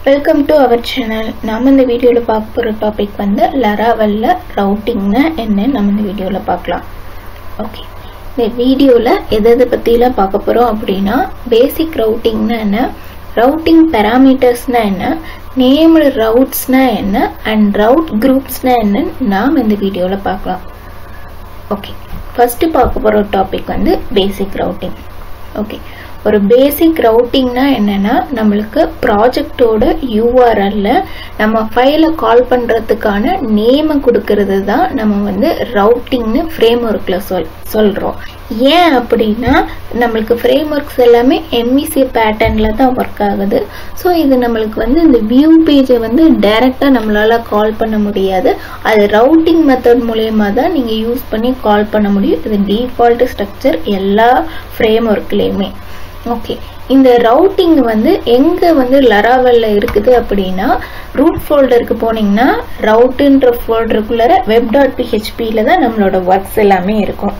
welcome to our channel நாம் இந்த வீடியோவில் பார்க்க போகிற டாபிக் வந்து லராவலில் ரவுட்டிங்னா என்னன்னு நம்ம இந்த வீடியோவில் பார்க்கலாம் ஓகே இந்த வீடியோவில் எதை எதை பற்றிலாம் பார்க்க போகிறோம் அப்படின்னா பேசிக் ரவுட்டிங்னா என்ன ரவுட்டிங் பேராமீட்டர்ஸ்னா என்ன நேம்டு ரவுட்ஸ்னா என்ன அண்ட் ரவுட் குரூப்ஸ்னா என்னன்னு நாம் இந்த வீடியோவில் பார்க்கலாம் ஓகே ஃபஸ்ட்டு பார்க்க போகிற டாபிக் வந்து பேசிக் ரவுட்டிங் ஓகே ஒரு பேசிக் ரவுட்டிங்னா என்னன்னா நம்மளுக்கு ப்ராஜெக்டோட யூஆர்எல்ல நம்ம ஃபைலை கால் பண்ணுறதுக்கான நேமை கொடுக்கறது தான் நம்ம வந்து ரவுட்டிங்னு ஃப்ரேம் ஒர்க்கில் சொல் சொல்கிறோம் ஏன் அப்படின்னா நம்மளுக்கு ஃப்ரேம் ஒர்க்ஸ் எல்லாமே எம்இசி பேட்டர்னில் தான் ஒர்க் ஆகுது ஸோ இது நம்மளுக்கு வந்து இந்த வியூ பேஜை வந்து டைரெக்டாக நம்மளால் கால் பண்ண முடியாது அது ரவுட்டிங் மெத்தட் மூலயமா தான் நீங்கள் யூஸ் பண்ணி கால் பண்ண முடியும் இது டிஃபால்ட் ஸ்ட்ரக்சர் எல்லா ஃப்ரேம் ஒர்க்லேயுமே ஓகே இந்த ரவுட்டிங் வந்து எங்கே வந்து லராவலில் இருக்குது அப்படின்னா ரூட் ஃபோல்டருக்கு போனீங்கன்னா ரவுட்டுன்ற ஃபோல்டருக்குள்ளார வெப் டாட் பிஹெச்பியில் தான் நம்மளோட ஒர்க்ஸ் எல்லாமே இருக்கும்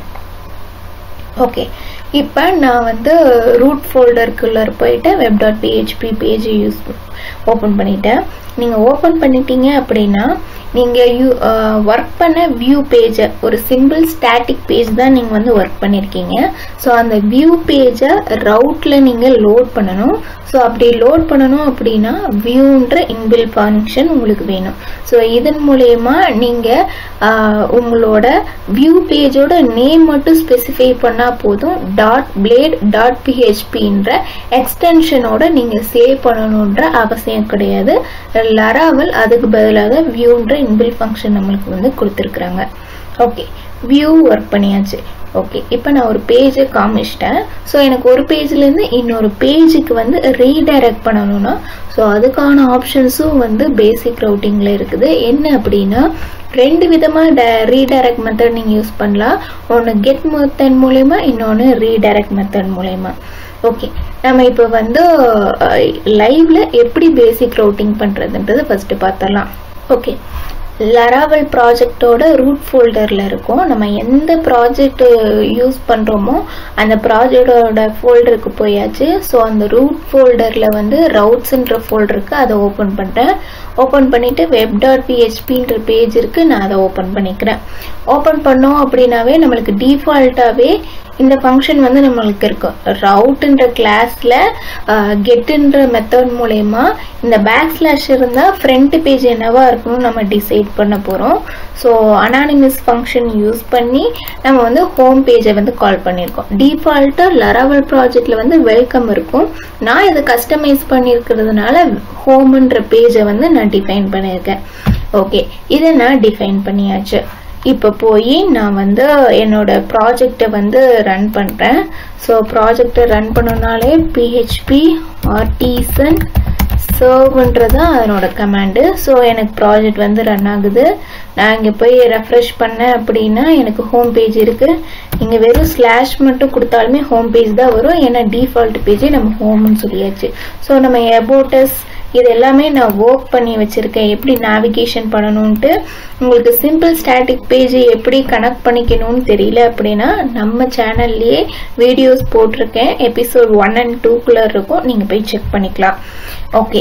ஓகே இப்போ நான் வந்து ரூட் ஃபோல்டருக்குள்ளார போயிட்டு வெப் டாட் பிஹெச்பி பேஜை யூஸ் ஓப்பன் பண்ணிட்டேன் நீங்கள் ஓப்பன் பண்ணிட்டீங்க அப்படின்னா நீங்கள் யூ ஒர்க் பண்ண வியூ பேஜை ஒரு சிம்பிள் ஸ்டாட்டிக் பேஜ் தான் நீங்கள் வந்து ஒர்க் பண்ணியிருக்கீங்க ஸோ அந்த வியூ பேஜை ரவுட்டில் நீங்கள் லோட் பண்ணணும் ஸோ அப்படி லோட் பண்ணணும் அப்படின்னா வியூன்ற இன்பில் ஃபங்க்ஷன் உங்களுக்கு வேணும் ஸோ இதன் மூலயமா நீங்கள் உங்களோட வியூ பேஜோட நேம் மட்டும் ஸ்பெசிஃபை பண்ணால் போதும் டாட் பிளேட் டாட் பிஹெச்பின்ற எக்ஸ்டென்ஷனோட நீங்கள் சேவ் பண்ணணுன்ற அவசியம் கிடையாது லராவல் அதுக்கு பதிலாக வியூன்ற இன்பில் ஃபங்க்ஷன் நம்மளுக்கு வந்து கொடுத்துருக்குறாங்க ஓகே வியூ ஒர்க் பண்ணியாச்சு ஓகே இப்போ நான் ஒரு பேஜை காமிச்சிட்டேன் ஸோ எனக்கு ஒரு பேஜ்லேருந்து இன்னொரு பேஜுக்கு வந்து ரீடைரக்ட் பண்ணணும்னா ஸோ அதுக்கான ஆப்ஷன்ஸும் வந்து பேசிக் ரவுட்டிங்கில் இருக்குது என்ன அப்படின்னா ரெண்டு விதமாக ட ரீடைரக்ட் மெத்தட் நீங்கள் யூஸ் பண்ணலாம் ஒன்று கெட் மெத்தட் மூலயமா இன்னொன்று ரீடைரக்ட் மெத்தட் மூலயமா ஓகே நம்ம இப்போ வந்து லைவ்ல எப்படி பேசிக் ரவுட்டிங் பண்ணுறதுன்றது ஃபஸ்ட்டு பார்த்தலாம் ஓகே லராவல் ப்ராஜெக்டோட ரூட் ஃபோல்டரில் இருக்கும் நம்ம எந்த ப்ராஜெக்ட் யூஸ் பண்ணுறோமோ அந்த ப்ராஜெக்டோட ஃபோல்டருக்கு போயாச்சு ஸோ அந்த ரூட் ஃபோல்டரில் வந்து ரவுட்ஸுன்ற ஃபோல்டருக்கு அதை ஓப்பன் பண்ணிட்டேன் ஓப்பன் பண்ணிவிட்டு வெப் டாட் பிஹெச்பின்ற பேஜ் இருக்குது நான் அதை ஓப்பன் பண்ணிக்கிறேன் ஓப்பன் பண்ணோம் அப்படின்னாவே நம்மளுக்கு டிஃபால்ட்டாகவே இந்த ஃபங்க்ஷன் வந்து நம்மளுக்கு இருக்கும் ரவுட்டுன்ற கிளாஸில் கெட்டுன்ற மெத்தட் மூலயமா இந்த பேக் ஸ்லாஷ் இருந்தால் ஃப்ரண்ட் பேஜ் என்னவா இருக்கணும்னு நம்ம டிசைட் பண்ண போகிறோம் ஸோ அனானிமஸ் ஃபங்க்ஷன் யூஸ் பண்ணி நம்ம வந்து ஹோம் பேஜை வந்து கால் பண்ணியிருக்கோம் டிஃபால்ட்டாக லராவல் ப்ராஜெக்டில் வந்து வெல்கம் இருக்கும் நான் இதை கஸ்டமைஸ் பண்ணியிருக்கிறதுனால ஹோம்ன்ற பேஜை வந்து நான் டிஃபைன் பண்ணியிருக்கேன் ஓகே இதை நான் டிஃபைன் பண்ணியாச்சு இப்போ போய் நான் வந்து என்னோட ப்ராஜெக்டை வந்து ரன் பண்ணுறேன் ஸோ ப்ராஜெக்டை ரன் பண்ணனாலே பிஹெச்பி ஆர்டிசன் சர்வ்ன்றது அதனோட கமாண்டு ஸோ எனக்கு ப்ராஜெக்ட் வந்து ரன் ஆகுது நான் இங்கே போய் ரெஃப்ரெஷ் பண்ணேன் அப்படின்னா எனக்கு ஹோம் பேஜ் இருக்குது இங்கே வெறும் ஸ்லாஷ் மட்டும் கொடுத்தாலுமே ஹோம் பேஜ் தான் வரும் ஏன்னா டிஃபால்ட் பேஜே நம்ம ஹோம்னு சொல்லியாச்சு ஸோ நம்ம எபோட்டஸ் இது எல்லாமே நான் ஒர்க் பண்ணி வச்சுருக்கேன் எப்படி நேவிகேஷன் பண்ணணுன்ட்டு உங்களுக்கு சிம்பிள் ஸ்டாட்டிக் பேஜ் எப்படி கனெக்ட் பண்ணிக்கணும்னு தெரியல அப்படின்னா நம்ம சேனல்லையே வீடியோஸ் போட்டிருக்கேன் எபிசோட் ஒன் அண்ட் டூக்குள்ளே இருக்கும் நீங்கள் போய் செக் பண்ணிக்கலாம் ஓகே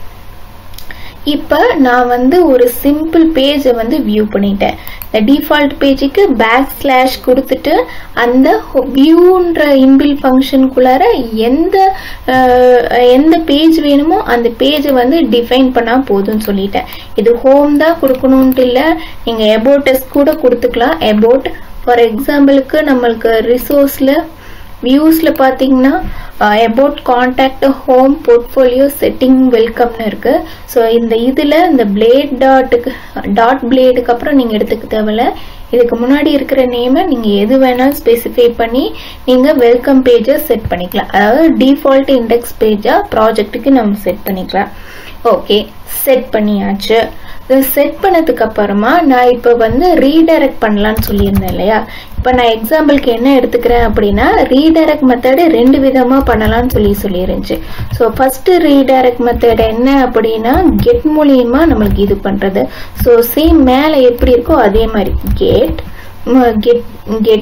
இப்போ நான் வந்து ஒரு சிம்பிள் பேஜை வந்து வியூ பண்ணிட்டேன் இந்த டிஃபால்ட் பேஜுக்கு பேக் ஸ்லாஷ் கொடுத்துட்டு அந்த வியூன்ற இன்பில் ஃபங்க்ஷனுக்குள்ளார எந்த எந்த பேஜ் வேணுமோ அந்த பேஜை வந்து டிஃபைன் பண்ணால் போதும்னு சொல்லிட்டேன் இது ஹோம் தான் கொடுக்கணுன்ட்டு இல்லை நீங்கள் எபோட்டஸ் கூட கொடுத்துக்கலாம் எபோட் ஃபார் எக்ஸாம்பிளுக்கு நம்மளுக்கு ரிசோர்ஸில் வியூஸில் பார்த்தீங்கன்னா about contact home portfolio setting வெல்கம்னு இருக்குது ஸோ இந்த இதில் இந்த பிளேட் டாட்டுக்கு டாட் பிளேடுக்கு அப்புறம் நீங்கள் எடுத்துக்க தேவையில்ல இதுக்கு முன்னாடி இருக்கிற நேமை நீங்கள் எது வேணாலும் ஸ்பெசிஃபை பண்ணி நீங்கள் வெல்கம் பேஜை செட் பண்ணிக்கலாம் அதாவது டிஃபால்ட் இண்டெக்ஸ் பேஜாக ப்ராஜெக்ட்டுக்கு நம்ம செட் பண்ணிக்கலாம் ஓகே செட் பண்ணியாச்சு செட் பண்ணதுக்கு அப்புறமா நான் இப்போ வந்து ரீடைரக்ட் பண்ணலான்னு சொல்லியிருந்தேன் இல்லையா இப்போ நான் எக்ஸாம்பிளுக்கு என்ன எடுத்துக்கிறேன் அப்படின்னா ரீடைரக்ட் மெத்தடு ரெண்டு விதமாக பண்ணலாம்னு சொல்லி சொல்லியிருந்துச்சு ஸோ ஃபஸ்ட்டு ரீடைரக்ட் மெத்தட் என்ன அப்படின்னா கெட் மூலியமாக நம்மளுக்கு இது பண்ணுறது ஸோ சேம் மேலே எப்படி இருக்கோ அதே மாதிரி கெட் கெட்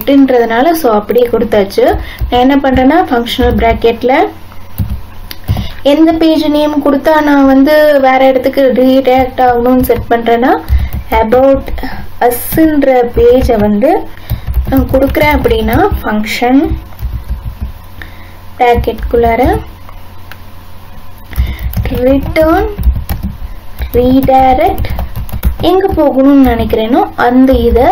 கெட்டுன்றதுனால ஸோ அப்படியே கொடுத்தாச்சு நான் என்ன பண்ணுறேன்னா ஃபங்க்ஷனல் ப்ராக்கெட்டில் எந்த பேஜ் நேம் கொடுத்தா நான் வந்து வேற இடத்துக்கு ரீடைரக்ட் ஆகணும்னு செட் பண்றேன்னா அபவுட் அஸ்ன்ற பேஜை வந்து நான் கொடுக்குறேன் அப்படின்னா ஃபங்க்ஷன் ப்ராக்கெட்குள்ளார ரிட்டர்ன் ரீடைரக்ட் எங்க போகணும்னு நினைக்கிறேனோ அந்த இதை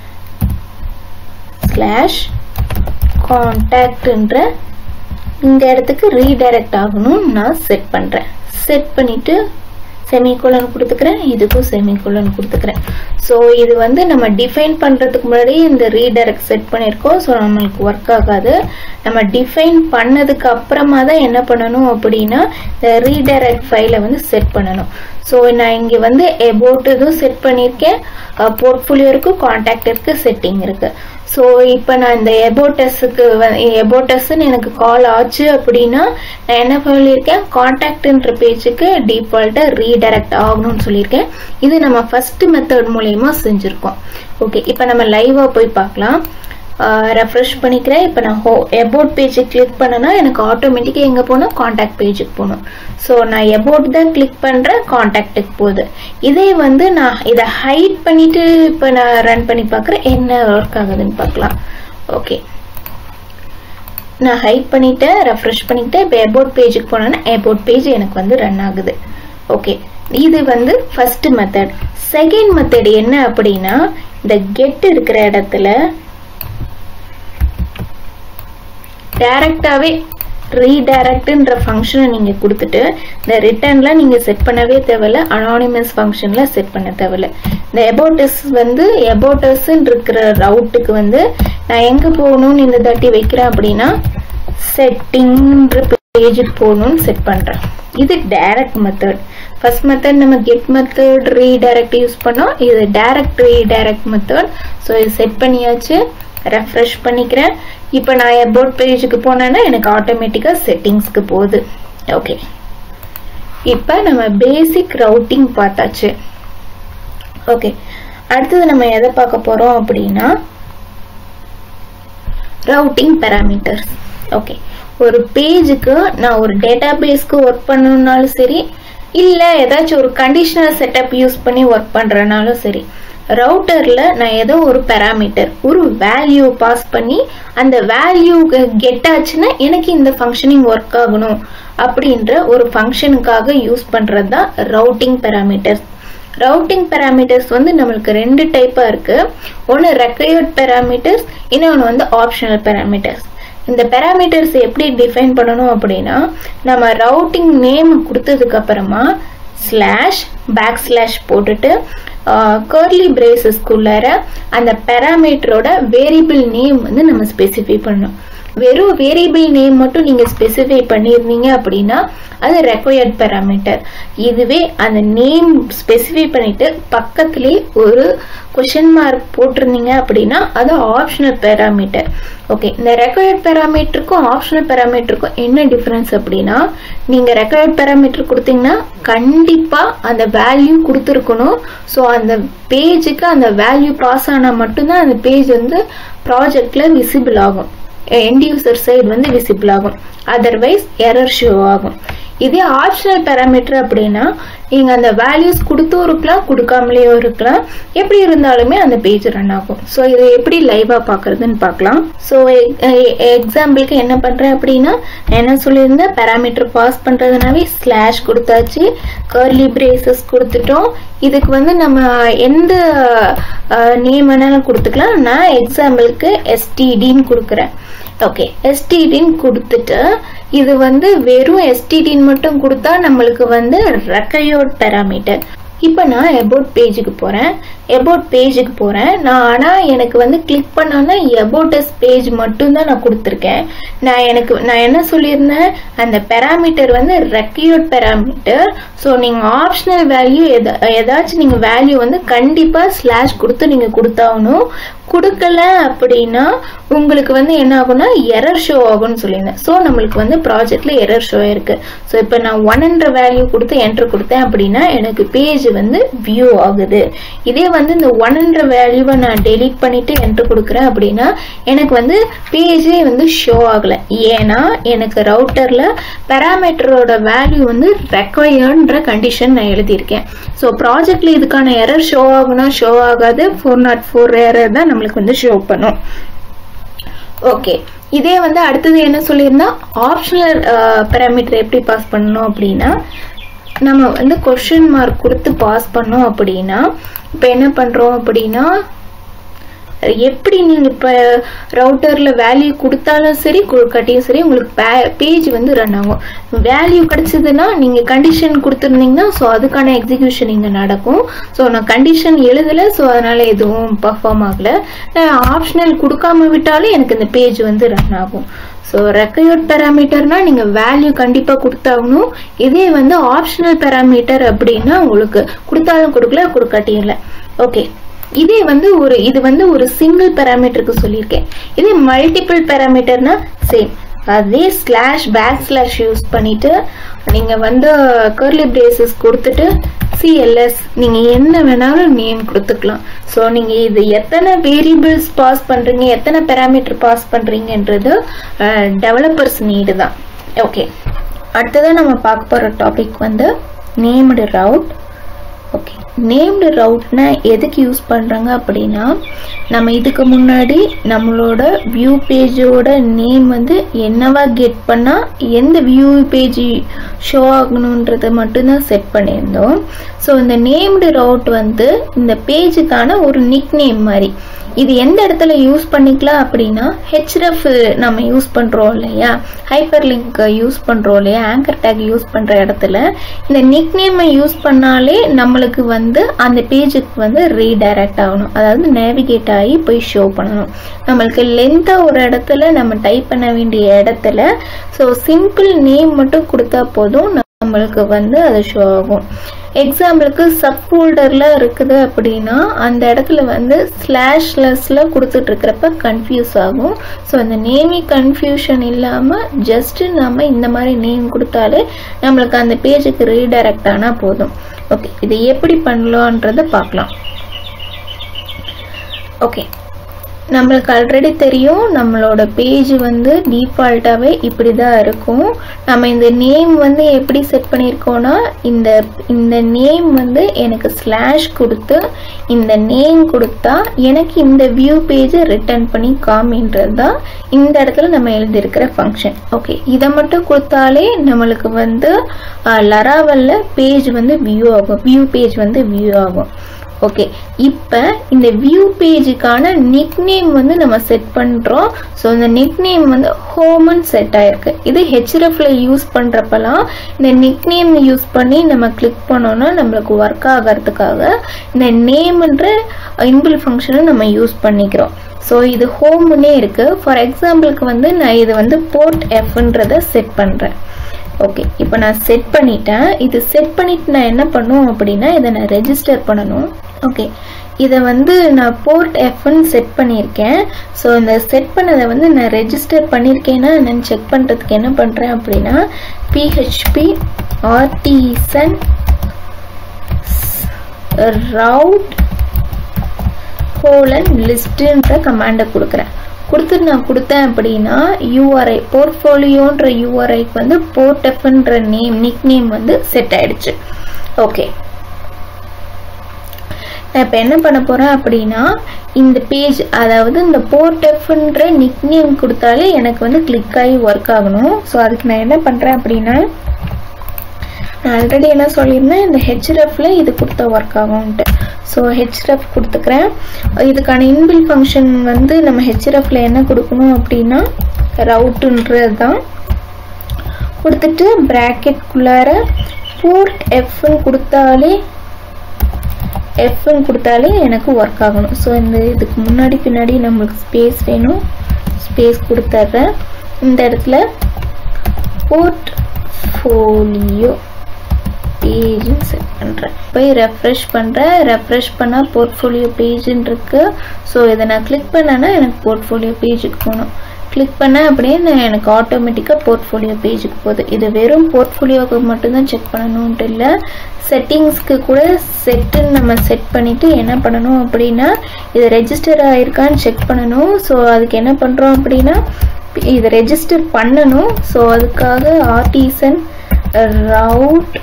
ஸ்லாஷ் கான்டாக்ட்ன்ற இந்த இடத்துக்கு ரீடைரக்ட் ஆகணும்னு நான் செட் பண்றேன் செட் பண்ணிட்டு செமிகோலன் கொடுத்துக்கிறேன் இதுக்கும் செமிகோலன் கொடுத்துக்கிறேன் ஸோ இது வந்து நம்ம டிஃபைன் பண்ணுறதுக்கு முன்னாடி இந்த ரீடைரக்ட் செட் பண்ணியிருக்கோம் ஸோ நம்மளுக்கு ஒர்க் ஆகாது நம்ம டிஃபைன் பண்ணதுக்கு அப்புறமா தான் என்ன பண்ணணும் அப்படின்னா இந்த ரீடைரக்ட் ஃபைலை வந்து செட் பண்ணணும் ஸோ நான் இங்கே வந்து எபோட் இதுவும் செட் பண்ணியிருக்கேன் போர்ட்ஃபோலியோ இருக்கு கான்டாக்ட் இருக்கு செட்டிங் இருக்கு ஸோ இப்போ நான் இந்த எபோட்டஸுக்கு எபோட்டஸ்ன்னு எனக்கு கால் ஆச்சு அப்படின்னா நான் என்ன சொல்லியிருக்கேன் கான்டாக்ட்ன்ற பேஜுக்கு டிஃபால்ட்டாக ரீடைரக்ட் ஆகணும்னு சொல்லியிருக்கேன் இது நம்ம ஃபர்ஸ்ட் மெத்தட் மூலயமா செஞ்சுருக்கோம் ஓகே இப்போ நம்ம லைவாக போய் பார்க்கலாம் ரெஃப்ரெஷ் பண்ணிக்கிறேன் இப்போ நான் ஹோ எபோட் பேஜை கிளிக் பண்ணனா எனக்கு ஆட்டோமேட்டிக்காக எங்கே போகணும் காண்டாக்ட் பேஜுக்கு போகணும் ஸோ நான் எபோட் தான் கிளிக் பண்ணுறேன் காண்டாக்டுக்கு போகுது இதே வந்து நான் இதை ஹைட் பண்ணிட்டு இப்போ நான் ரன் பண்ணி பார்க்குறேன் என்ன ஒர்க் ஆகுதுன்னு பார்க்கலாம் ஓகே நான் ஹைட் பண்ணிட்டேன் ரெஃப்ரெஷ் பண்ணிக்கிட்டேன் இப்போ எபோட் பேஜுக்கு போனேன்னா எபோட் பேஜ் எனக்கு வந்து ரன் ஆகுது ஓகே இது வந்து ஃபர்ஸ்ட் மெத்தட் செகண்ட் மெத்தட் என்ன அப்படின்னா இந்த கெட் இருக்கிற இடத்துல டைரக்டாவே ரீடைரக்ட்ன்ற ஃபங்க்ஷனை நீங்கள் கொடுத்துட்டு இந்த ரிட்டர்னில் நீங்கள் செட் பண்ணவே தேவையில்ல அனானிமஸ் ஃபங்க்ஷனில் செட் பண்ண தேவையில்ல இந்த எபோட்டஸ் வந்து எபோட்டஸ்ன்னு இருக்கிற ரவுட்டுக்கு வந்து நான் எங்கே போகணும்னு இந்த தாட்டி வைக்கிறேன் அப்படின்னா செட்டிங்ன்ற பேஜுக்கு போகணும்னு செட் பண்ணுறேன் இது டைரக்ட் மெத்தட் ஃபர்ஸ்ட் மெத்தட் நம்ம கெட் மெத்தட் ரீடைரக்ட் யூஸ் பண்ணோம் இது டைரக்ட் ரீடைரக்ட் மெத்தட் ஸோ இது செட் பண்ணியாச்சு ரெஃப்ரெஷ் பண்ணிக்கிறேன் இப்போ நான் அபவுட் பேஜுக்கு போனேன்னா எனக்கு ஆட்டோமேட்டிக்காக செட்டிங்ஸ்க்கு போகுது ஓகே இப்போ நம்ம பேசிக் ரவுட்டிங் பார்த்தாச்சு ஓகே அடுத்தது நம்ம எதை பார்க்க போகிறோம் அப்படின்னா ரவுட்டிங் பேராமீட்டர்ஸ் ஓகே ஒரு பேஜுக்கு நான் ஒரு டேட்டா பேஸ்க்கு ஒர்க் பண்ணணும்னாலும் சரி இல்லை ஏதாச்சும் ஒரு கண்டிஷனல் செட்டப் யூஸ் பண்ணி ஒர்க் பண்ணுறனாலும் சரி ரவுட்டரில் நான் ஏதோ ஒரு பேராமீட்டர் ஒரு வேல்யூ பாஸ் பண்ணி அந்த வேல்யூ கெட் ஆச்சுன்னா எனக்கு இந்த ஃபங்க்ஷனிங் ஒர்க் ஆகணும் அப்படின்ற ஒரு ஃபங்க்ஷனுக்காக யூஸ் பண்ணுறது தான் ரவுட்டிங் பேராமீட்டர்ஸ் ரவுட்டிங் பேராமீட்டர்ஸ் வந்து நம்மளுக்கு ரெண்டு டைப்பாக இருக்கு ஒன்று ரெக்வயர்ட் பேராமீட்டர்ஸ் இன்னொன்று வந்து ஆப்ஷனல் பேராமீட்டர்ஸ் இந்த பேராமீட்டர்ஸ் எப்படி டிஃபைன் பண்ணணும் அப்படின்னா நம்ம ரவுட்டிங் நேம் கொடுத்ததுக்கு அப்புறமா ஸ்லாஷ் பேக் ஸ்லாஷ் போட்டுட்டு கர்லி பிரேசஸ்க்குள்ளார அந்த பேராமீட்டரோட வேரியபிள் நேம் வந்து நம்ம ஸ்பெசிஃபை பண்ணணும் வெறும் வேரியபிள் நேம் மட்டும் நீங்க ஸ்பெசிஃபை பண்ணியிருந்தீங்க அப்படின்னா அது ரெக்வயர்ட் பேராமீட்டர் இதுவே அந்த நேம் ஸ்பெசிஃபை பண்ணிட்டு பக்கத்துலேயே ஒரு கொஷின் மார்க் போட்டிருந்தீங்க அப்படின்னா அது ஆப்ஷனல் பேராமீட்டர் ஓகே இந்த ரெக்வயர்ட் பேராமீட்டருக்கும் ஆப்ஷனல் பேராமீட்டருக்கும் என்ன டிஃபரன்ஸ் அப்படின்னா நீங்க ரெக்வயர்ட் பேராமீட்டர் கொடுத்தீங்கன்னா கண்டிப்பா அந்த வேல்யூ கொடுத்துருக்கணும் ஸோ அந்த பேஜுக்கு அந்த வேல்யூ பாஸ் ஆனால் மட்டும்தான் அந்த பேஜ் வந்து ப்ராஜெக்ட்ல விசிபிள் ஆகும் எண்ட் யூசர் சைடு வந்து விசிபிள் ஆகும் அதர்வைஸ் எரர் ஷோ ஆகும் இதே ஆப்ஷனல் பேராமீட்டர் அப்படின்னா நீங்க அந்த வேல்யூஸ் கொடுத்தும் இருக்கலாம் கொடுக்காமலேயும் இருக்கலாம் எப்படி இருந்தாலுமே அந்த பேஜ் ரன் ஆகும் ஸோ இதை எப்படி லைவா பாக்குறதுன்னு பார்க்கலாம் ஸோ எக்ஸாம்பிளுக்கு என்ன பண்றேன் அப்படின்னா என்ன சொல்லியிருந்தேன் பேராமீட்டர் பாஸ் பண்றதுனாவே ஸ்லாஷ் கொடுத்தாச்சு கர்லி பிரேசஸ் கொடுத்துட்டோம் இதுக்கு வந்து நம்ம எந்த நேம் வேணாலும் கொடுத்துக்கலாம் நான் எக்ஸாம்பிளுக்கு எஸ்டிடின்னு கொடுக்குறேன் ஓகே எஸ்டிடின்னு கொடுத்துட்டு இது வந்து வெறும் எஸ்டிடின்னு மட்டும் கொடுத்தா நம்மளுக்கு வந்து ரெக்கையோட் பேராமீட்டர் இப்போ நான் எபோட் பேஜுக்கு போகிறேன் எபோட் பேஜுக்கு போகிறேன் நான் ஆனால் எனக்கு வந்து கிளிக் பண்ணோன்னா எபோட்டஸ் பேஜ் மட்டும்தான் நான் கொடுத்துருக்கேன் நான் எனக்கு நான் என்ன சொல்லியிருந்தேன் அந்த பேராமீட்டர் வந்து ரெக்கையோட் பேராமீட்டர் ஸோ நீங்கள் ஆப்ஷனல் வேல்யூ எதா ஏதாச்சும் நீங்கள் வேல்யூ வந்து கண்டிப்பாக ஸ்லாஷ் கொடுத்து நீங்கள் கொடுத்தாகணும் கொடுக்கல அப்படின்னா உங்களுக்கு வந்து என்ன ஆகும்னா எரர் ஷோ ஆகும்னு சொல்லியிருந்தேன் ஸோ நம்மளுக்கு வந்து ப்ராஜெக்ட்ல எரர் ஷோ இருக்கு ஸோ இப்போ நான் ஒன்ன்ற வேல்யூ கொடுத்து என்டர் கொடுத்தேன் அப்படின்னா எனக்கு பேஜ் வந்து வியூ ஆகுது இதே வந்து இந்த ஒன்ன்ற வேல்யூவை நான் டெலீட் பண்ணிட்டு என்டர் கொடுக்குறேன் அப்படின்னா எனக்கு வந்து பேஜே வந்து ஷோ ஆகல ஏன்னா எனக்கு ரவுட்டர்ல பேராமீட்டரோட வேல்யூ வந்து ரெக்வயர்ன்ற கண்டிஷன் நான் எழுதியிருக்கேன் ஸோ ப்ராஜெக்ட்ல இதுக்கான எரர் ஷோ ஆகுனா ஷோ ஆகாது ஃபோர் நாட் ஃபோர் எரர் தான் நம்மளுக்கு வந்து ஷோ பண்ணும் ஓகே இதே வந்து அடுத்தது என்ன சொல்லியிருந்தா ஆப்ஷனல் பேராமீட்டர் எப்படி பாஸ் பண்ணணும் அப்படின்னா நம்ம வந்து கொஷின் மார்க் கொடுத்து பாஸ் பண்ணோம் அப்படின்னா இப்போ என்ன பண்ணுறோம் அப்படின்னா எப்படி நீங்க இப்ப ரவுட்டர்ல வேல்யூ கொடுத்தாலும் சரி கொடுக்காட்டியும் சரி உங்களுக்கு பேஜ் வந்து ரன் ஆகும் வேல்யூ கிடைச்சதுன்னா நீங்க கண்டிஷன் கொடுத்துருந்தீங்கன்னா ஸோ அதுக்கான எக்ஸிகியூஷன் இங்க நடக்கும் ஸோ நான் கண்டிஷன் எழுதல ஸோ அதனால எதுவும் பர்ஃபார்ம் ஆகல ஆப்ஷனல் கொடுக்காம விட்டாலும் எனக்கு இந்த பேஜ் வந்து ரன் ஆகும் ஸோ ரெக்கையர்ட் பேராமீட்டர்னா நீங்கள் வேல்யூ கண்டிப்பாக கொடுத்தாகணும் இதே வந்து ஆப்ஷனல் பேராமீட்டர் அப்படின்னா உங்களுக்கு கொடுத்தாலும் கொடுக்கல கொடுக்காட்டியும் இல்லை ஓகே இதே வந்து ஒரு இது வந்து ஒரு சிங்கிள் பேராமீட்டருக்கு சொல்லியிருக்கேன் இதே மல்டிபிள் பேராமீட்டர்னா சேம் அதே ஸ்லாஷ் பேக் ஸ்லாஷ் யூஸ் பண்ணிட்டு நீங்க வந்து கர்லி பிரேசஸ் கொடுத்துட்டு சிஎல்எஸ் நீங்க என்ன வேணாலும் நேம் கொடுத்துக்கலாம் ஸோ நீங்க இது எத்தனை வேரியபிள்ஸ் பாஸ் பண்றீங்க எத்தனை பேராமீட்டர் பாஸ் பண்றீங்கன்றது டெவலப்பர்ஸ் நீடு தான் ஓகே அடுத்ததான் நம்ம பார்க்க போற டாபிக் வந்து நேம்டு ரவுட் ஓகே நேம்டு ரவுட்னா எதுக்கு யூஸ் பண்ணுறாங்க அப்படின்னா நம்ம இதுக்கு முன்னாடி நம்மளோட வியூ பேஜோட நேம் வந்து என்னவா கெட் பண்ணால் எந்த வியூ பேஜ் ஷோ ஆகணுன்றதை மட்டும்தான் செட் பண்ணியிருந்தோம் ஸோ இந்த நேம்டு ரவுட் வந்து இந்த பேஜுக்கான ஒரு நிக் நேம் மாதிரி இது எந்த இடத்துல யூஸ் பண்ணிக்கலாம் அப்படின்னா ஹெச்ரஃப் நம்ம யூஸ் பண்ணுறோம் இல்லையா ஹைப்பர் லிங்க் யூஸ் பண்ணுறோம் இல்லையா ஆங்கர் டேக் யூஸ் பண்ணுற இடத்துல இந்த நிக் நேமை யூஸ் பண்ணாலே நம்மளுக்கு வந்து அந்த பேஜுக்கு வந்து ரீடைரக்ட் ஆகணும் அதாவது நேவிகேட் ஆகி போய் ஷோ பண்ணணும் நம்மளுக்கு லென்த்தாக ஒரு இடத்துல நம்ம டைப் பண்ண வேண்டிய இடத்துல ஸோ சிம்பிள் நேம் மட்டும் கொடுத்தா போதும் நம்மளுக்கு வந்து அது ஷோ ஆகும் எக்ஸாம்பிளுக்கு சப் ஃபோல்டர்ல இருக்குது அப்படின்னா அந்த இடத்துல வந்து ஸ்லாஷ்லெஸ்ல கொடுத்துட்டு இருக்கிறப்ப கன்ஃபியூஸ் ஆகும் ஸோ அந்த நேமி கன்ஃபியூஷன் இல்லாமல் ஜஸ்ட் நம்ம இந்த மாதிரி நேம் கொடுத்தாலே நம்மளுக்கு அந்த பேஜுக்கு ரீடைரக்ட் ஆனால் போதும் ஓகே இது எப்படி பண்ணலான்றத பார்க்கலாம் ஓகே நம்மளுக்கு ஆல்ரெடி தெரியும் நம்மளோட பேஜ் வந்து டிஃபால்ட்டாகவே இப்படி தான் இருக்கும் நம்ம இந்த நேம் வந்து எப்படி செட் பண்ணியிருக்கோம்னா இந்த இந்த நேம் வந்து எனக்கு ஸ்லாஷ் கொடுத்து இந்த நேம் கொடுத்தா எனக்கு இந்த வியூ பேஜை ரிட்டர்ன் பண்ணி காமின்றது தான் இந்த இடத்துல நம்ம எழுதியிருக்கிற ஃபங்க்ஷன் ஓகே இதை மட்டும் கொடுத்தாலே நம்மளுக்கு வந்து லராவல்ல பேஜ் வந்து வியூ ஆகும் வியூ பேஜ் வந்து வியூ ஆகும் ஓகே இப்போ இந்த வியூ பேஜுக்கான நிக் நேம் வந்து நம்ம செட் பண்ணுறோம் ஸோ இந்த நிக் நேம் வந்து ஹோம்னு செட் ஆயிருக்கு இது ஹெச்எஃப்ல யூஸ் பண்ணுறப்பெல்லாம் இந்த நிக் நேம் யூஸ் பண்ணி நம்ம கிளிக் பண்ணோம்னா நம்மளுக்கு ஒர்க் ஆகிறதுக்காக இந்த நேம்ன்ற இன்பில் ஃபங்க்ஷனை நம்ம யூஸ் பண்ணிக்கிறோம் ஸோ இது ஹோம்னே இருக்கு ஃபார் எக்ஸாம்பிளுக்கு வந்து நான் இது வந்து போர்ட் எஃப்ன்றதை செட் பண்ணுறேன் ஓகே இப்போ நான் செட் பண்ணிட்டேன் இது செட் பண்ணிட்டு நான் என்ன பண்ணும் அப்படின்னா இதை நான் ரெஜிஸ்டர் பண்ணணும் ஓகே இதை வந்து நான் போர்ட் எஃப்னு செட் பண்ணியிருக்கேன் ஸோ இந்த செட் பண்ணதை வந்து நான் ரெஜிஸ்டர் பண்ணியிருக்கேன்னா நான் செக் பண்ணுறதுக்கு என்ன பண்ணுறேன் அப்படின்னா பிஹெச்பி ஆர்டிசன் ரவுட் கோலன் லிஸ்ட்டுன்ற கமாண்டை கொடுக்குறேன் கொடுத்துட்டு நான் கொடுத்தேன் அப்படின்னா யூஆர்ஐ போர்ட்ஃபோலியோன்ற யூஆர்ஐக்கு வந்து போர்ட்எஃப்ன்ற நேம் நிக் நேம் வந்து செட் ஆயிடுச்சு ஓகே நான் இப்போ என்ன பண்ண போகிறேன் அப்படின்னா இந்த பேஜ் அதாவது இந்த போர்ட்எஃப்ன்ற நிக் நேம் கொடுத்தாலே எனக்கு வந்து கிளிக் ஆகி ஒர்க் ஆகணும் ஸோ அதுக்கு நான் என்ன பண்ணுறேன் அப்படின்னா நான் ஆல்ரெடி என்ன சொல்லியிருந்தேன் இந்த ஹெச்எஃப்ல இது கொடுத்தா ஒர்க் ஆகும்ன்ட்டு ஸோ ஹெச்எஃப் கொடுத்துக்கிறேன் இதுக்கான இன்பில் ஃபங்க்ஷன் வந்து நம்ம ஹெச்எஃப்ல என்ன கொடுக்கணும் அப்படின்னா ரவுட்டுன்றது தான் கொடுத்துட்டு ப்ராக்கெட்குள்ளார போர்ட் எஃப்னு கொடுத்தாலே எஃப்னு கொடுத்தாலே எனக்கு ஒர்க் ஆகணும் ஸோ இந்த இதுக்கு முன்னாடி பின்னாடி நம்மளுக்கு ஸ்பேஸ் வேணும் ஸ்பேஸ் கொடுத்துட்றேன் இந்த இடத்துல போர்ட் ஃபோலியோ பேஜ்னு செட் பண்ணுறேன் போய் ரெஃப்ரெஷ் பண்ணுறேன் ரெஃப்ரெஷ் பண்ணால் போர்ட்ஃபோலியோ பேஜுன்னு இருக்கு ஸோ இதை நான் கிளிக் பண்ணேன்னா எனக்கு போர்ட்ஃபோலியோ பேஜுக்கு போகணும் கிளிக் பண்ணேன் அப்படியே நான் எனக்கு ஆட்டோமேட்டிக்காக போர்ட்ஃபோலியோ பேஜுக்கு போகுது இது வெறும் போர்ட்ஃபோலியோவுக்கு மட்டும்தான் செக் பண்ணணுன்ட்டு இல்லை செட்டிங்ஸ்க்கு கூட செட்டுன்னு நம்ம செட் பண்ணிவிட்டு என்ன பண்ணணும் அப்படின்னா இது ரெஜிஸ்டர் ஆயிருக்கான்னு செக் பண்ணணும் ஸோ அதுக்கு என்ன பண்ணுறோம் அப்படின்னா இதை ரெஜிஸ்டர் பண்ணணும் ஸோ அதுக்காக ஆர்டிசன் ரவுட்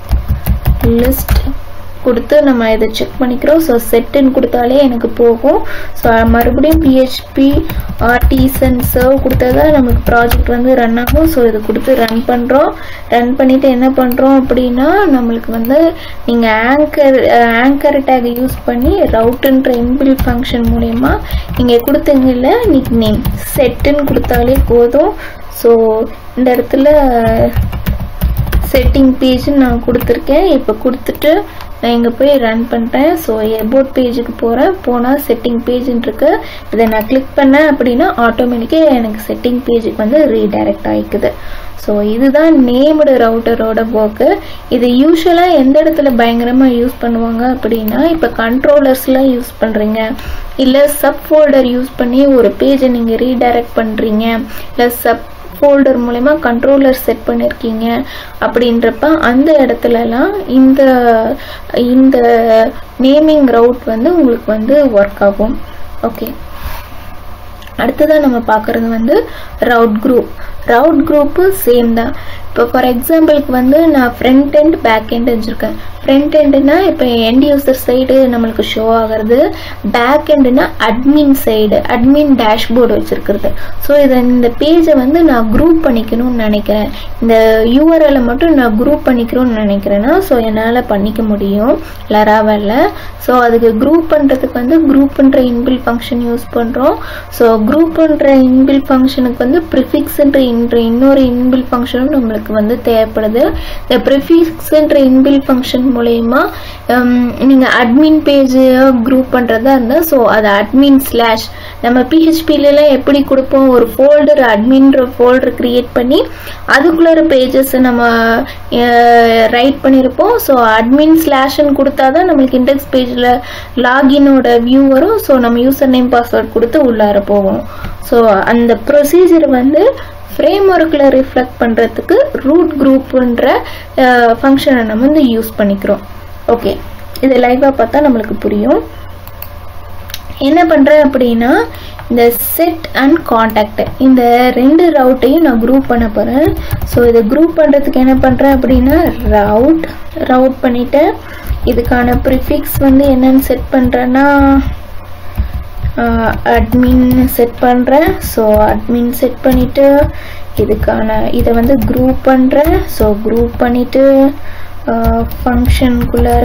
லிஸ்ட் கொடுத்து நம்ம இதை செக் பண்ணிக்கிறோம் ஸோ செட்டுன்னு கொடுத்தாலே எனக்கு போகும் ஸோ மறுபடியும் பிஹெச்பி ஆர்டிசன் சர்வ் கொடுத்தா தான் நமக்கு ப்ராஜெக்ட் வந்து ரன் ஆகும் ஸோ இது கொடுத்து ரன் பண்ணுறோம் ரன் பண்ணிவிட்டு என்ன பண்ணுறோம் அப்படின்னா நம்மளுக்கு வந்து நீங்கள் ஆங்கர் ஆங்கர் டேக் யூஸ் பண்ணி ரவுட்டுன்ற இன்பில் ஃபங்க்ஷன் மூலயமா நீங்கள் கொடுத்தீங்கல்ல நிக் நேம் செட்டுன்னு கொடுத்தாலே போதும் ஸோ இந்த இடத்துல செட்டிங் பேஜ்னு நான் கொடுத்துருக்கேன் இப்போ கொடுத்துட்டு நான் இங்கே போய் ரன் பண்ணுறேன் ஸோ எபோட் பேஜுக்கு போகிறேன் போனால் செட்டிங் பேஜுன்னு இருக்கு இதை நான் கிளிக் பண்ணேன் அப்படின்னா ஆட்டோமேட்டிக்காக எனக்கு செட்டிங் பேஜுக்கு வந்து ரீடைரக்ட் ஆகிக்குது ஸோ இதுதான் நேம்டு ரவுட்டரோட ஒர்க்கு இது யூஸ்வலாக எந்த இடத்துல பயங்கரமாக யூஸ் பண்ணுவாங்க அப்படின்னா இப்போ கண்ட்ரோலர்ஸ்லாம் யூஸ் பண்ணுறீங்க இல்லை சப் ஃபோல்டர் யூஸ் பண்ணி ஒரு பேஜை நீங்கள் ரீடைரக்ட் பண்ணுறீங்க இல்லை சப் ஃபோல்டர் மூலயமா கண்ட்ரோலர் செட் பண்ணியிருக்கீங்க அப்படின்றப்ப அந்த இடத்துலலாம் இந்த இந்த நேமிங் ரவுட் வந்து உங்களுக்கு வந்து ஒர்க் ஆகும் ஓகே அடுத்ததாக நம்ம பார்க்குறது வந்து route group route group same தான் இப்போ ஃபார் எக்ஸாம்பிளுக்கு வந்து நான் ஃப்ரண்ட் எண்ட் பேக் எண்ட் வச்சுருக்கேன் ஃப்ரண்ட் எண்டுனா இப்போ எண்ட் யூசர் சைடு நம்மளுக்கு ஷோ ஆகிறது பேக் எண்டுனா அட்மின் சைடு அட்மின் டேஷ்போர்டு வச்சுருக்கிறது ஸோ இதை இந்த பேஜை வந்து நான் குரூப் பண்ணிக்கணும்னு நினைக்கிறேன் இந்த யூஆர்எலை மட்டும் நான் குரூப் பண்ணிக்கணும்னு நினைக்கிறேன்னா ஸோ என்னால் பண்ணிக்க முடியும் லராவலில் ஸோ அதுக்கு குரூப் பண்ணுறதுக்கு வந்து குரூப்புன்ற இன்பில் ஃபங்க்ஷன் யூஸ் பண்ணுறோம் ஸோ குரூப்புன்ற இன்பில் ஃபங்க்ஷனுக்கு வந்து ப்ரிஃபிக்ஸ்ன்ற இன்ற இன்னொரு இன்பில் ஃபங்க்ஷனும் நம்மளுக்கு வந்து தேவைப்படுது இந்த ப்ரிஃபிக்ஸ்ன்ற இன்பில் ஃபங்க்ஷன் மூலயமா நீங்கள் அட்மின் பேஜ் குரூப் பண்ணுறதா இருந்தால் ஸோ அது அட்மின் ஸ்லாஷ் நம்ம பிஹெச்பிலலாம் எப்படி கொடுப்போம் ஒரு ஃபோல்டர் அட்மின்ற ஃபோல்டர் க்ரியேட் பண்ணி அதுக்குள்ளார பேஜஸ் நம்ம ரைட் பண்ணியிருப்போம் ஸோ அட்மின் ஸ்லாஷ்ன்னு கொடுத்தா தான் நம்மளுக்கு இண்டெக்ஸ் பேஜில் லாகினோட வியூ வரும் ஸோ நம்ம யூசர் நேம் பாஸ்வேர்ட் கொடுத்து உள்ளார போவோம் ஸோ அந்த ப்ரொசீஜர் வந்து ஃப்ரேம் ஒர்க்கில் ரிஃப்ளெக்ட் பண்ணுறதுக்கு ரூட் குரூப்புன்ற ஃபங்க்ஷனை நம்ம வந்து யூஸ் பண்ணிக்கிறோம் ஓகே இது லைவாக பார்த்தா நம்மளுக்கு புரியும் என்ன பண்ணுறேன் அப்படின்னா இந்த செட் அண்ட் காண்டாக்ட் இந்த ரெண்டு ரவுட்டையும் நான் குரூப் பண்ண போகிறேன் ஸோ இதை குரூப் பண்ணுறதுக்கு என்ன பண்ணுறேன் அப்படின்னா ரவுட் ரவுட் பண்ணிவிட்டேன் இதுக்கான ப்ரிஃபிக்ஸ் வந்து என்னன்னு செட் பண்ணுறேன்னா அட்மின் செட் பண்ணுறேன் ஸோ அட்மின் செட் பண்ணிவிட்டு இதுக்கான இதை வந்து குரூப் பண்ணுறேன் ஸோ குரூப் பண்ணிவிட்டு ஃபங்க்ஷனுக்குள்ளார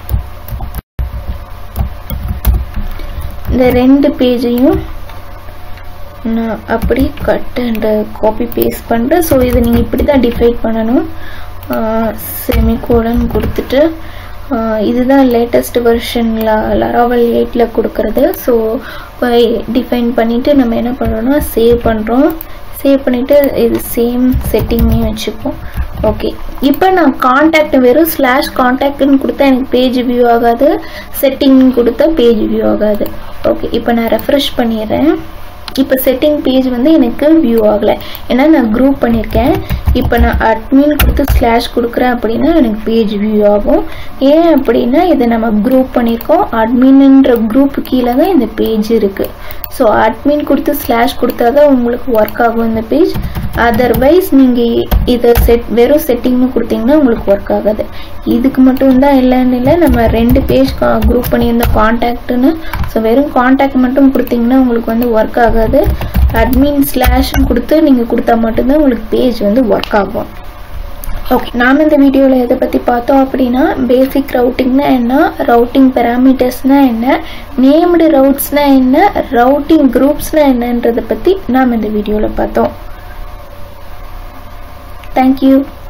இந்த ரெண்டு பேஜையும் நான் அப்படி கட் அண்ட் காப்பி பேஸ்ட் பண்ணுறேன் ஸோ இதை நீங்கள் இப்படி தான் டிஃபைன் பண்ணணும் செமிகோலன் கொடுத்துட்டு இதுதான் லேட்டஸ்ட் வெர்ஷனில் லராவல் எயிட்டில் கொடுக்கறது ஸோ டிஃபைன் பண்ணிவிட்டு நம்ம என்ன பண்ணுறோம்னா சேவ் பண்ணுறோம் சேவ் பண்ணிவிட்டு இது சேம் செட்டிங்கே வச்சுப்போம் ஓகே இப்போ நான் காண்டாக்ட் வெறும் ஸ்லாஷ் காண்டாக்ட்னு கொடுத்தா எனக்கு பேஜ் வியூ ஆகாது செட்டிங் கொடுத்தா பேஜ் வியூ ஆகாது ஓகே இப்போ நான் ரெஃப்ரெஷ் பண்ணிடுறேன் இப்போ செட்டிங் பேஜ் வந்து எனக்கு வியூ ஆகலை ஏன்னா நான் குரூப் பண்ணியிருக்கேன் இப்போ நான் அட்மின் கொடுத்து ஸ்லாஷ் கொடுக்குறேன் அப்படின்னா எனக்கு பேஜ் வியூ ஆகும் ஏன் அப்படின்னா இதை நம்ம குரூப் பண்ணியிருக்கோம் அட்மின்ன்ற குரூப் கீழே தான் இந்த பேஜ் இருக்குது ஸோ அட்மின் கொடுத்து ஸ்லாஷ் கொடுத்தா தான் உங்களுக்கு ஒர்க் ஆகும் இந்த பேஜ் அதர்வைஸ் நீங்கள் இதை செட் வெறும் செட்டிங்னு கொடுத்தீங்கன்னா உங்களுக்கு ஒர்க் ஆகாது இதுக்கு மட்டும் தான் இல்லைன்னு இல்லை நம்ம ரெண்டு பேஜ் குரூப் பண்ணியிருந்தோம் காண்டாக்ட்னு ஸோ வெறும் காண்டாக்ட் மட்டும் கொடுத்தீங்கன்னா உங்களுக்கு வந்து ஒர்க் ஆகாது அட்மின் ஸ்லாஷ்னு கொடுத்து நீங்கள் கொடுத்தா மட்டும்தான் உங்களுக்கு பேஜ் வந்து ஒர்க் ஆகும் ஓகே நாம் இந்த வீடியோவில் எதை பற்றி பார்த்தோம் அப்படின்னா பேசிக் ரவுட்டிங்னா என்ன ரவுட்டிங் பேராமீட்டர்ஸ்னால் என்ன நேம்டு ரவுட்ஸ்னால் என்ன ரவுட்டிங் குரூப்ஸ்னால் என்னன்றதை பற்றி நாம் இந்த வீடியோவில் பார்த்தோம் தேங்க்யூ